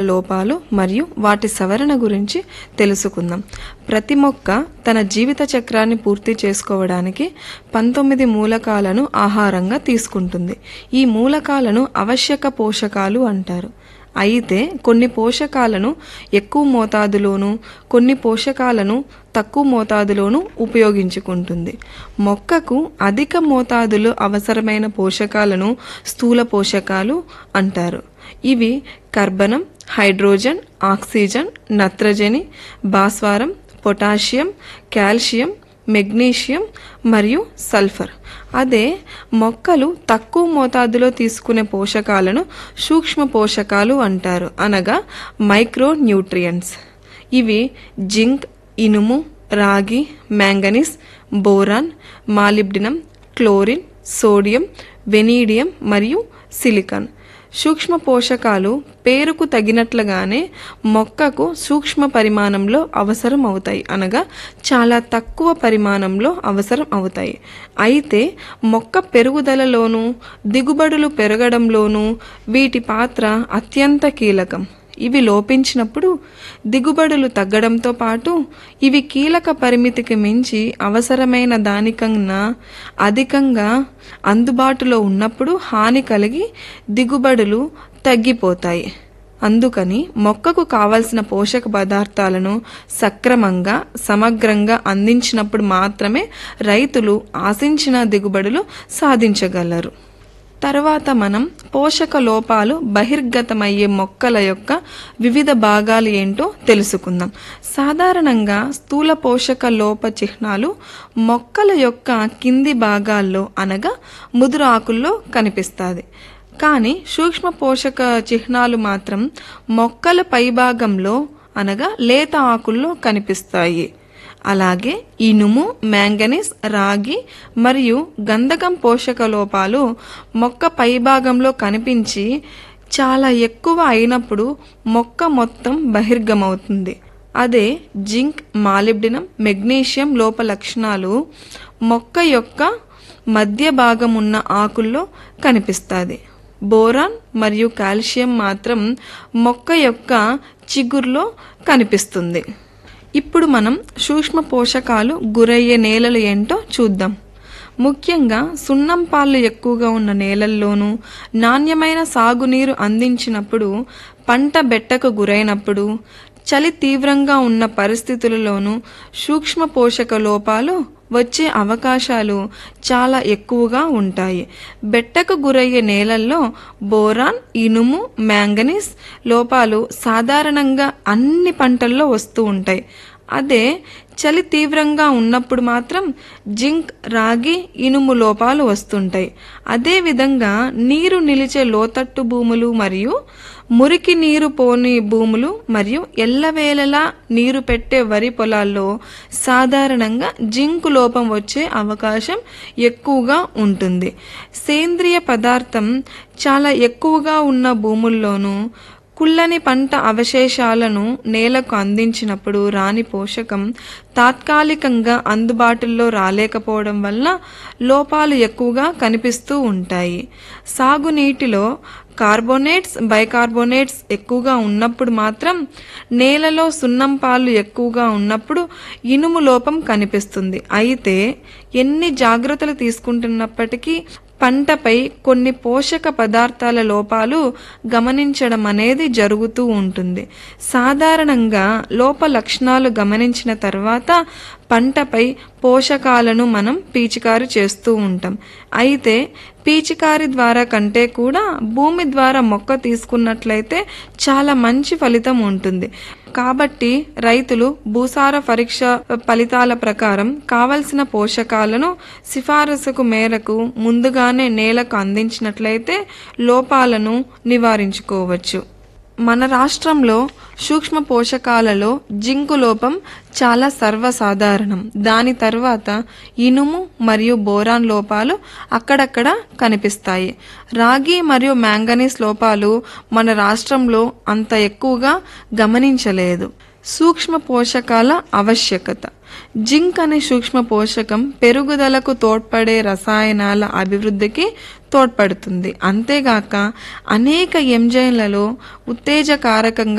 లోపాలు మరియు వాటి సవరణ గురించి తెలుసుకుందాం ప్రతి మొక్క తన జీవిత చక్రాన్ని పూర్తి చేసుకోవడానికి పంతొమ్మిది మూలకాలను ఆహారంగా తీసుకుంటుంది ఈ మూలకాలను అవశ్యక పోషకాలు అంటారు అయితే కొన్ని పోషకాలను ఎక్కువ మోతాదులోను కొన్ని పోషకాలను తక్కువ మోతాదులోను ఉపయోగించుకుంటుంది మొక్కకు అధిక మోతాదులో అవసరమైన పోషకాలను స్థూల పోషకాలు అంటారు ఇవి కర్బనం హైడ్రోజన్ ఆక్సిజన్ నత్రజని భాస్వరం పొటాషియం కాల్షియం మెగ్నీషియం మరియు సల్ఫర్ అదే మొక్కలు తక్కువ మోతాదులో తీసుకునే పోషకాలను సూక్ష్మ పోషకాలు అంటారు అనగా మైక్రో న్యూట్రియంట్స్ ఇవి జింక్ ఇనుము రాగి manganese boron molybdenum chlorine sodium vanadium మరియు సిలికాన్ సూక్ష్మ పోషకాలు పేరుకు తగినట్లుగానే మొక్కకు సూక్ష్మ పరిమాణంలో అవసరం అవుతాయి అనగా చాలా తక్కువ పరిమాణంలో అవసరం అవుతాయి అయితే మొక్క పెరుగుదలలోనూ దిగుబడులు పెరగడంలోనూ వీటి పాత్ర అత్యంత కీలకం ఇవి లోపించినప్పుడు దిగుబడులు తగ్గడంతో పాటు ఇవి కీలక పరిమితికి మించి అవసరమైన దానికన్నా అధికంగా అందుబాటులో ఉన్నప్పుడు హాని కలిగి దిగుబడులు తగ్గిపోతాయి అందుకని మొక్కకు కావలసిన పోషక పదార్థాలను సక్రమంగా సమగ్రంగా అందించినప్పుడు మాత్రమే రైతులు ఆశించిన దిగుబడులు సాధించగలరు తర్వాత మనం పోషక లోపాలు బహిర్గతమయ్యే మొక్కల యొక్క వివిధ భాగాలు ఏంటో తెలుసుకుందాం సాధారణంగా స్థూల పోషక లోప చిహ్నాలు మొక్కల యొక్క కింది భాగాల్లో అనగా ముదురు ఆకుల్లో కనిపిస్తుంది కానీ సూక్ష్మ పోషక చిహ్నాలు మాత్రం మొక్కల పైభాగంలో అనగా లేత ఆకుల్లో కనిపిస్తాయి అలాగే ఇనుము మ్యాంగనీస్ రాగి మరియు గంధకం పోషక లోపాలు మొక్క పైభాగంలో కనిపించి చాలా ఎక్కువ అయినప్పుడు మొక్క మొత్తం బహిర్గమవుతుంది అదే జింక్ మాలిబ్డినం మెగ్నీషియం లోప లక్షణాలు మొక్క యొక్క మధ్య భాగం ఉన్న ఆకుల్లో కనిపిస్తుంది బోరాన్ మరియు కాల్షియం మాత్రం మొక్క యొక్క చిగుర్లో కనిపిస్తుంది ఇప్పుడు మనం సూక్ష్మ పోషకాలు గురయ్యే నేలలు ఏంటో చూద్దాం ముఖ్యంగా సున్నం పాలు ఎక్కువగా ఉన్న నేలల్లోనూ నాణ్యమైన సాగునీరు అందించినప్పుడు పంట బెట్టకు గురైనప్పుడు చలి తీవ్రంగా ఉన్న పరిస్థితులలోనూ సూక్ష్మ పోషక లోపాలు వచ్చే అవకాశాలు చాలా ఎక్కువగా ఉంటాయి బెట్టకు గురయ్యే నేలల్లో బోరాన్ ఇనుము మ్యాంగనీస్ లోపాలు సాధారణంగా అన్ని పంటల్లో వస్తూ ఉంటాయి అదే చలి తీవ్రంగా ఉన్నప్పుడు మాత్రం జింక్ రాగి ఇనుము లోపాలు వస్తుంటాయి అదేవిధంగా నీరు నిలిచే లోతట్టు భూములు మరియు మురికి నీరు పోని భూములు మరియు ఎల్లవేళలా నీరు పెట్టే వరి పొలాల్లో సాధారణంగా జింక్ లోపం వచ్చే అవకాశం ఎక్కువగా ఉంటుంది సేంద్రియ పదార్థం చాలా ఎక్కువగా ఉన్న భూముల్లోనూ కుళ్ళని పంట అవశేషాలను నేలకు అందించినప్పుడు రాని పోషకం తాత్కాలికంగా అందుబాటులో రాలేకపోవడం వల్ల లోపాలు ఎక్కువగా కనిపిస్తూ ఉంటాయి సాగునీటిలో కార్బోనేట్స్ బైకార్బోనేట్స్ ఎక్కువగా ఉన్నప్పుడు మాత్రం నేలలో సున్నం పాలు ఎక్కువగా ఉన్నప్పుడు ఇనుము లోపం కనిపిస్తుంది అయితే ఎన్ని జాగ్రత్తలు తీసుకుంటున్నప్పటికీ పంటపై కొన్ని పోషక పదార్థాల లోపాలు గమనించడం అనేది జరుగుతూ ఉంటుంది సాధారణంగా లోప లక్షణాలు గమనించిన తర్వాత పంటపై పోషకాలను మనం పీచికారి చేస్తూ ఉంటాం అయితే పీచికారి ద్వారా కంటే కూడా భూమి ద్వారా మొక్క తీసుకున్నట్లయితే చాలా మంచి ఫలితం ఉంటుంది కాబట్టి రైతులు భూసార పరీక్ష ఫలితాల ప్రకారం కావలసిన పోషకాలను సిఫారసుకు మేరకు ముందుగానే నేలకు అందించినట్లయితే లోపాలను నివారించుకోవచ్చు మన రాష్ట్రంలో సూక్ష్మ పోషకాలలో జింకు లోపం చాలా సర్వసాధారణం దాని తర్వాత ఇనుము మరియు బోరాన్ లోపాలు అక్కడక్కడ కనిపిస్తాయి రాగి మరియు మ్యాంగనీస్ లోపాలు మన రాష్ట్రంలో అంత ఎక్కువగా గమనించలేదు సూక్ష్మ పోషకాల ఆవశ్యకత జింక్ అనే సూక్ష్మ పోషకం పెరుగుదలకు తోడ్పడే రసాయనాల అభివృద్ధికి తోడ్పడుతుంది అంతేగాక అనేక ఎంజైమ్లలో ఉత్తేజకారకంగా